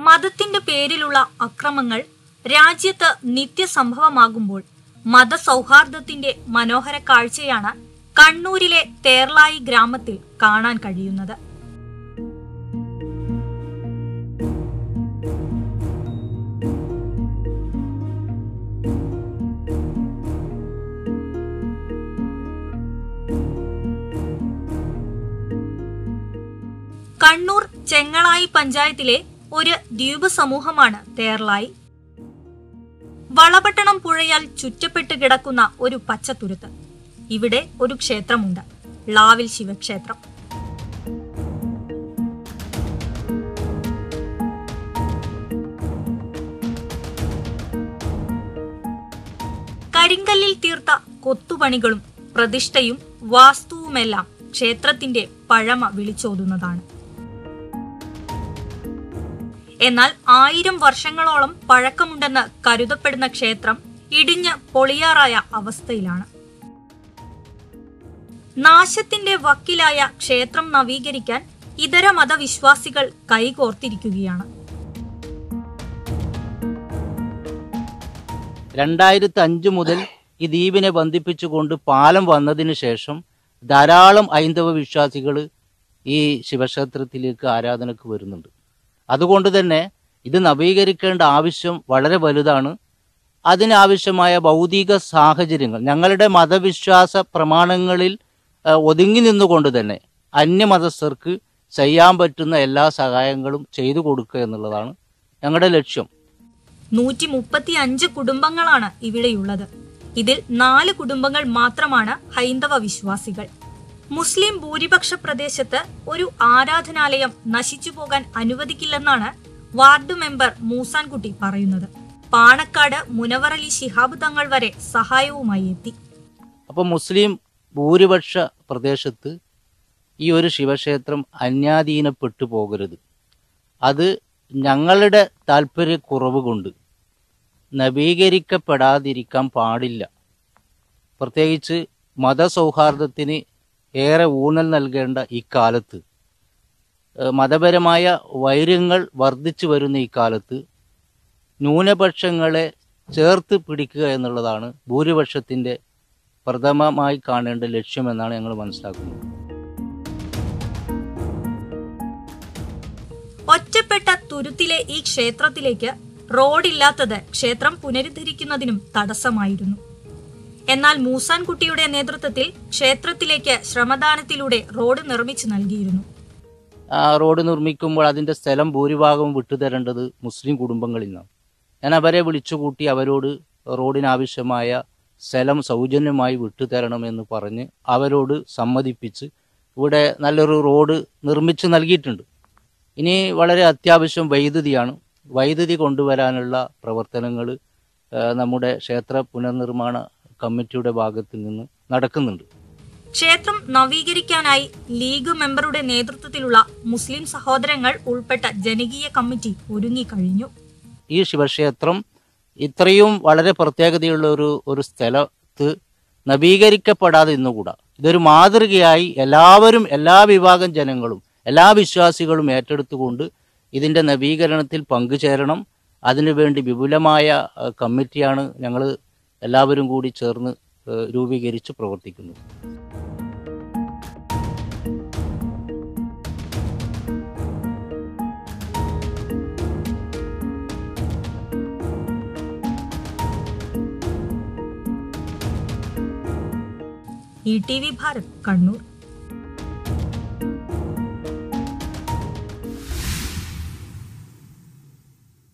മതത്തിന്റെ പേരിലുള്ള അക്രമങ്ങൾ രാജ്യത്ത് നിത്യസംഭവമാകുമ്പോൾ മതസൗഹാർദ്ദത്തിന്റെ മനോഹര കാഴ്ചയാണ് കണ്ണൂരിലെ തേർലായി ഗ്രാമത്തിൽ കാണാൻ കഴിയുന്നത് കണ്ണൂർ ചെങ്ങളായി പഞ്ചായത്തിലെ ഒരു ദ്വീപ് സമൂഹമാണ് തേർലായി വളപട്ടണം പുഴയാൽ ചുറ്റപ്പെട്ട് കിടക്കുന്ന ഒരു പച്ചത്തുരുത്ത് ഇവിടെ ഒരു ക്ഷേത്രമുണ്ട് ലാവിൽ ശിവക്ഷേത്രം കരിങ്കല്ലിൽ തീർത്ത കൊത്തുപണികളും പ്രതിഷ്ഠയും വാസ്തുവുമെല്ലാം ക്ഷേത്രത്തിന്റെ പഴമ വിളിച്ചോതുന്നതാണ് എന്നാൽ ആയിരം വർഷങ്ങളോളം പഴക്കമുണ്ടെന്ന് കരുതപ്പെടുന്ന ക്ഷേത്രം ഇടിഞ്ഞ് പൊളിയാറായ അവസ്ഥയിലാണ് നാശത്തിന്റെ വക്കിലായ ക്ഷേത്രം നവീകരിക്കാൻ ഇതര മതവിശ്വാസികൾ കൈകോർത്തിരിക്കുകയാണ് രണ്ടായിരത്തി അഞ്ച് മുതൽ ഈ ദ്വീപിനെ ബന്ധിപ്പിച്ചുകൊണ്ട് പാലം വന്നതിന് ശേഷം ധാരാളം ഹൈന്ദവ വിശ്വാസികൾ ഈ ശിവക്ഷേത്രത്തിലേക്ക് ആരാധനക്ക് വരുന്നുണ്ട് അതുകൊണ്ട് തന്നെ ഇത് നവീകരിക്കേണ്ട ആവശ്യം വളരെ വലുതാണ് അതിനാവശ്യമായ ഭൗതിക സാഹചര്യങ്ങൾ ഞങ്ങളുടെ മതവിശ്വാസ പ്രമാണങ്ങളിൽ ആ, ഒതുങ്ങി നിന്നുകൊണ്ട് തന്നെ അന്യമതസ്ഥർക്ക് ചെയ്യാൻ പറ്റുന്ന എല്ലാ സഹായങ്ങളും ചെയ്തു കൊടുക്കുക എന്നുള്ളതാണ് ഞങ്ങളുടെ ലക്ഷ്യം നൂറ്റി മുപ്പത്തി അഞ്ച് കുടുംബങ്ങളാണ് ഇവിടെയുള്ളത് ഇതിൽ നാല് കുടുംബങ്ങൾ മാത്രമാണ് ഹൈന്ദവ വിശ്വാസികൾ മുസ്ലിം ഭൂരിപക്ഷ പ്രദേശത്ത് ഒരു ആരാധനാലയം നശിച്ചു പോകാൻ അനുവദിക്കില്ലെന്നാണ് വാർഡ് മെമ്പർ മൂസാൻകുട്ടി പറയുന്നത് പാണക്കാട് മുനവറലി ശിഹാബ് തങ്ങൾ വരെ സഹായവുമായി എത്തി അപ്പോൾ മുസ്ലിം ഭൂരിപക്ഷ പ്രദേശത്ത് ഈ ഒരു ശിവക്ഷേത്രം അന്യാധീനപ്പെട്ടു പോകരുത് അത് ഞങ്ങളുടെ താല്പര്യക്കുറവ് കൊണ്ട് നവീകരിക്കപ്പെടാതിരിക്കാൻ പാടില്ല പ്രത്യേകിച്ച് മതസൗഹാർദ്ദത്തിന് ഏറെ ഊന്നൽ നൽകേണ്ട ഇക്കാലത്ത് ഏഹ് മതപരമായ വൈര്യങ്ങൾ വർദ്ധിച്ചു വരുന്ന ഇക്കാലത്ത് ന്യൂനപക്ഷങ്ങളെ ചേർത്ത് പിടിക്കുക എന്നുള്ളതാണ് ഭൂരിപക്ഷത്തിൻ്റെ പ്രഥമമായി കാണേണ്ട ലക്ഷ്യമെന്നാണ് ഞങ്ങൾ മനസ്സിലാക്കുന്നത് ഒറ്റപ്പെട്ട തുരുത്തിലെ ഈ ക്ഷേത്രത്തിലേക്ക് റോഡില്ലാത്തത് ക്ഷേത്രം പുനരുദ്ധരിക്കുന്നതിനും തടസ്സമായിരുന്നു എന്നാൽ മൂസാൻകുട്ടിയുടെ നേതൃത്വത്തിൽ ക്ഷേത്രത്തിലേക്ക് ശ്രമദാനത്തിലൂടെ റോഡ് നിർമ്മിച്ചു നൽകിയിരുന്നു ആ റോഡ് നിർമ്മിക്കുമ്പോൾ അതിൻ്റെ സ്ഥലം ഭൂരിഭാഗവും വിട്ടുതരേണ്ടത് മുസ്ലിം കുടുംബങ്ങളിൽ നിന്നാണ് ഞാൻ അവരെ വിളിച്ചുകൂട്ടി അവരോട് റോഡിനാവശ്യമായ സ്ഥലം സൗജന്യമായി വിട്ടുതരണമെന്ന് പറഞ്ഞ് അവരോട് സമ്മതിപ്പിച്ച് ഇവിടെ നല്ലൊരു റോഡ് നിർമ്മിച്ച് നൽകിയിട്ടുണ്ട് ഇനി വളരെ അത്യാവശ്യം വൈദ്യുതിയാണ് വൈദ്യുതി കൊണ്ടുവരാനുള്ള പ്രവർത്തനങ്ങൾ നമ്മുടെ ക്ഷേത്ര പുനർനിർമ്മാണ കമ്മിറ്റിയുടെ ഭാഗത്ത് നിന്ന് നടക്കുന്നുണ്ട് ക്ഷേത്രം നവീകരിക്കാനായി ലീഗ് മെമ്പറുടെ നേതൃത്വത്തിലുള്ള മുസ്ലിം സഹോദരങ്ങൾ ഉൾപ്പെട്ട ജനകീയ കമ്മിറ്റി ഒരുങ്ങിക്കഴിഞ്ഞു ഈ ശിവക്ഷേത്രം ഇത്രയും വളരെ പ്രത്യേകതയുള്ള ഒരു ഒരു സ്ഥലത്ത് നവീകരിക്കപ്പെടാതെ ഇന്നുകൂടാ ഇതൊരു മാതൃകയായി എല്ലാവരും എല്ലാ വിഭാഗം ജനങ്ങളും എല്ലാ വിശ്വാസികളും ഏറ്റെടുത്തുകൊണ്ട് ഇതിൻ്റെ നവീകരണത്തിൽ പങ്കുചേരണം അതിനുവേണ്ടി വിപുലമായ അഹ്, കമ്മിറ്റിയാണ് ഞങ്ങൾ എല്ലാവരും കൂടി ചേർന്ന് ഏഹ്, രൂപീകരിച്ച് പ്രവർത്തിക്കുന്നത് E T V Bharat Kannur